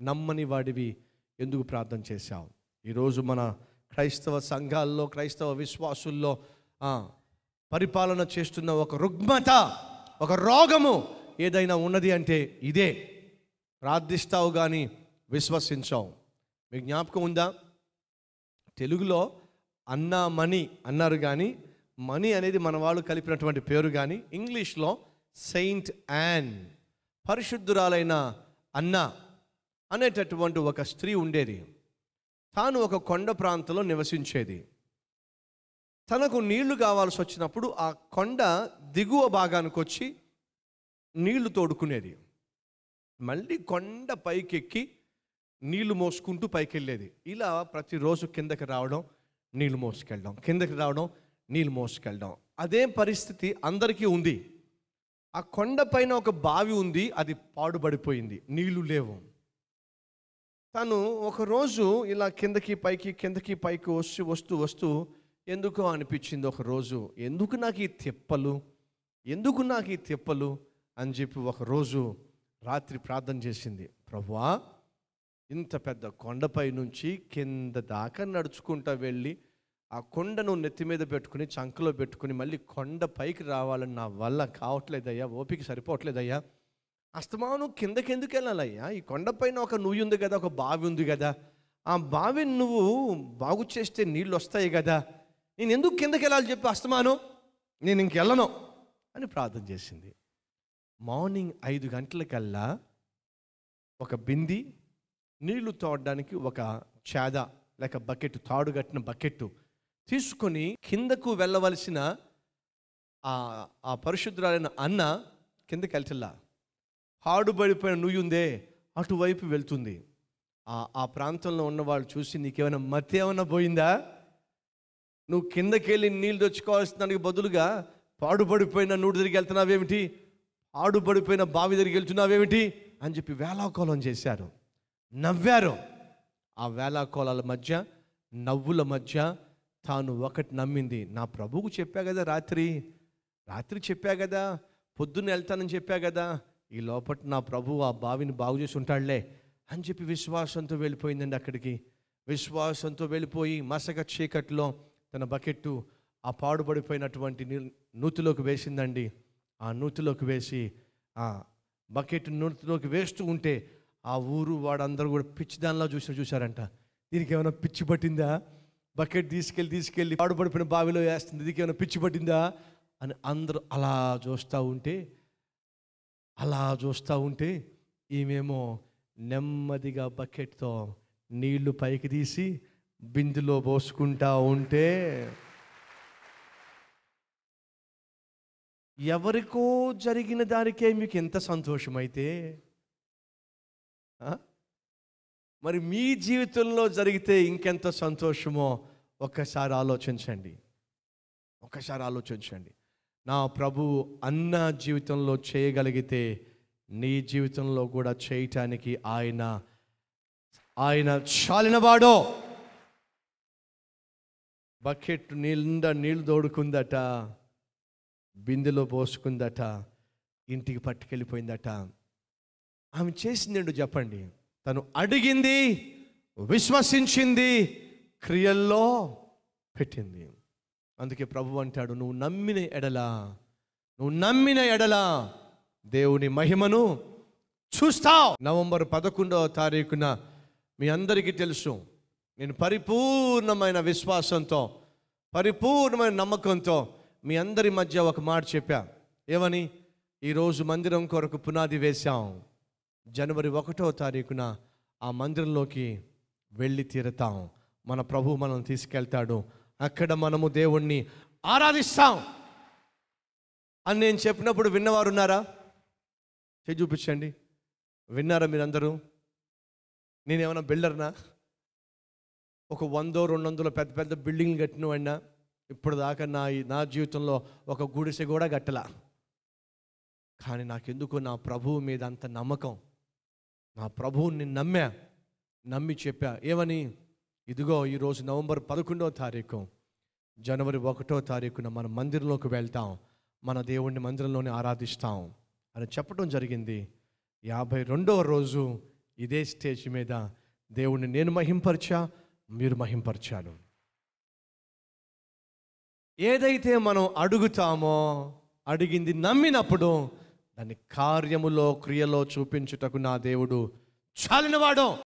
నమ్మని వాడివి ఎందుకు ప్రార్థన చేశావు ఈరోజు మన క్రైస్తవ సంఘాల్లో క్రైస్తవ విశ్వాసుల్లో ఆ, పరిపాలన చేస్తున్న ఒక రుగ్మత ఒక రోగము ఏదైనా ఉన్నది అంటే ఇదే ప్రార్థిస్తావు కానీ విశ్వసించావు మీకు జ్ఞాపకం ఉందా తెలుగులో అన్నా మనీ అన్నారు కానీ మనీ అనేది మన వాళ్ళు కలిపినటువంటి పేరు కానీ ఇంగ్లీష్లో సెయింట్ యాన్ పరిశుద్ధురాలైన అన్న అనేటటువంటి ఒక స్త్రీ ఉండేది తాను ఒక కొండ ప్రాంతంలో నివసించేది తనకు నీళ్లు కావాల్సి వచ్చినప్పుడు ఆ కొండ దిగువ భాగానికి వచ్చి నీళ్లు తోడుకునేది మళ్ళీ కొండ పైకెక్కి నీళ్లు మోసుకుంటూ పైకి వెళ్ళేది ఇలా ప్రతిరోజు కిందకి రావడం నీళ్లు మోసుకెళ్ళడం కిందకి రావడం నీళ్లు మోసుకెళ్ళడం అదే పరిస్థితి అందరికీ ఉంది ఆ కొండ పైన ఒక బావి ఉంది అది పాడుబడిపోయింది నీళ్లు లేవు తను ఒకరోజు ఇలా కిందకి పైకి కిందకి పైకి వస్తూ వస్తూ వస్తూ ఎందుకో అనిపించింది ఒక రోజు ఎందుకు నాకు ఈ తిప్పలు ఎందుకు నాకు ఈ తిప్పలు అని చెప్పి ఒకరోజు రాత్రి ప్రార్థన చేసింది ప్రభువా ఇంత పెద్ద కొండపై నుంచి కింద దాకా నడుచుకుంటా వెళ్ళి ఆ కొండను నెత్తి మీద పెట్టుకుని చంకలో పెట్టుకుని మళ్ళీ కొండ పైకి రావాలని నా వల్ల కావట్లేదయ్యా ఓపిక సరిపోవట్లేదయ్యా అస్తమానం కిందకి ఎందుకు వెళ్ళాలయ్యా ఈ కొండపైన ఒక నుయ్యి ఉంది కదా ఒక బావి ఉంది కదా ఆ బావిని నువ్వు బాగు చేస్తే నీళ్ళు వస్తాయి కదా నేను ఎందుకు కిందకి వెళ్ళాలి చెప్పి అస్తమానం నేను ఇంకెళ్ళను అని ప్రార్థన చేసింది మార్నింగ్ ఐదు గంటలకల్లా ఒక బింది నీళ్లు తోడడానికి ఒక చేద లేక బకెట్ తాడు కట్టిన బకెట్ తీసుకొని కిందకు వెళ్ళవలసిన ఆ ఆ పరిశుద్ధురాలైన అన్న కిందకి వెళ్తల్లా హాడుబడిపోయిన నుయ్యి ఉందే అటువైపు వెళ్తుంది ఆ ఆ ప్రాంతంలో ఉన్న వాళ్ళు చూసి నీకేమైనా మతి ఏమైనా పోయిందా నువ్వు కిందకి వెళ్ళి నీళ్ళు తెచ్చుకోవాల్సిన దానికి బదులుగా పాడుపడిపోయిన నూడు తిరిగి వెళ్తున్నావేమిటి పాడుపడిపోయిన బావి దగ్గరికి వెళ్తున్నావేమిటి అని చెప్పి వేలాకోలం చేశారు నవ్వారు ఆ వేలాకోలాల మధ్య నవ్వుల మధ్య తాను ఒకటి నమ్మింది నా ప్రభువుకు చెప్పా కదా రాత్రి రాత్రి చెప్పా కదా పొద్దున్న వెళ్తానని చెప్పా కదా ఈ లోపల నా ప్రభు ఆ బావిని బాగు చేసి ఉంటాడులే అని చెప్పి విశ్వాసంతో వెళ్ళిపోయిందండి అక్కడికి విశ్వాసంతో వెళ్ళిపోయి మసక చీకట్లో తన బకెట్టు ఆ పాడుపడిపోయినటువంటి నీ- నూతిలోకి వేసిందండి ఆ నూతిలోకి వేసి ఆ బకెట్ నూతిలోకి వేస్తూ ఉంటే ఆ ఊరు వాడందరూ కూడా పిచ్చి దానిలో చూసి చూశారంట దీనికి ఏమైనా పిచ్చి పట్టిందా బకెట్ తీసుకెళ్ళి తీసుకెళ్ళి పాడుపడిపోయిన బావిలో వేస్తుంది దీనికి ఏమైనా పిచ్చి పట్టిందా అని అందరూ అలా చూస్తూ ఉంటే అలా చూస్తూ ఉంటే ఈమెమో నెమ్మదిగా బకెట్తో నీళ్లు పైకి తీసి బిందులో పోసుకుంటా ఉంటే ఎవరికో జరిగిన దానికే మీకు ఎంత సంతోషమైతే ఆ? మరి మీ జీవితంలో జరిగితే ఇంకెంత సంతోషమో ఒక్కసారి ఆలోచించండి ఒక్కసారి ఆలోచించండి నా ప్రభు అన్న జీవితంలో చేయగలిగితే నీ జీవితంలో కూడా చేయటానికి ఆయన ఆయన చాలినవాడో బకెట్ నిండా నీళ్ళు తోడుకుందట బిందెలో పోసుకుందట ఇంటికి పట్టుకెళ్ళిపోయిందట ఆమె చేసిందేంటో చెప్పండి తను అడిగింది విశ్వసించింది క్రియల్లో పెట్టింది అందుకే ప్రభు అంటాడు నువ్వు నమ్మిన ఎడల నువ్వు నమ్మిన ఎడల దేవుని మహిమను చూస్తావు నవంబర్ పదకొండవ తారీఖున మీ అందరికీ తెలుసు నేను పరిపూర్ణమైన విశ్వాసంతో పరిపూర్ణమైన నమ్మకంతో మీ అందరి మధ్య ఒక మాట చెప్పా ఏమని ఈరోజు మందిరం కొరకు పునాది వేశాం జనవరి ఒకటో తారీఖున ఆ మందిరంలోకి వెళ్ళి తీరుతాం మన ప్రభు మనం తీసుకెళ్తాడు అక్కడ మనము దేవుణ్ణి ఆరాధిస్తాం అని నేను చెప్పినప్పుడు విన్నవారు ఉన్నారా చేయి చూపించండి విన్నారా మీరందరూ నేనేమైనా బిల్డర్నా ఒక వందో రెండు వందల పెద్ద పెద్ద బిల్డింగ్లు కట్టినవాడినా ఇప్పుడు దాకా నా ఈ- నా జీవితంలో ఒక గుడిసె కూడా కట్టలా కానీ నాకెందుకు నా ప్రభువు మీద అంత నమ్మకం నా ప్రభువుని నమ్మా నమ్మి చెప్పా ఏమని ఇదిగో ఈరోజు నవంబర్ పదకొండవ తారీఖు జనవరి ఒకటో తారీఖున మన మందిరంలోకి వెళ్తాం మన దేవుణ్ణి మందిరంలోనే ఆరాధిస్తాం అని చెప్పడం జరిగింది యాభై రెండవ రోజు ఇదే స్టేజ్ మీద దేవుణ్ణి నేను మహింపరిచా మీరు మహింపరిచాను ఏదైతే మనం అడుగుతామో అడిగింది నమ్మినప్పుడు దాన్ని కార్యములో క్రియలో చూపించుటకు నా దేవుడు చాలినవాడు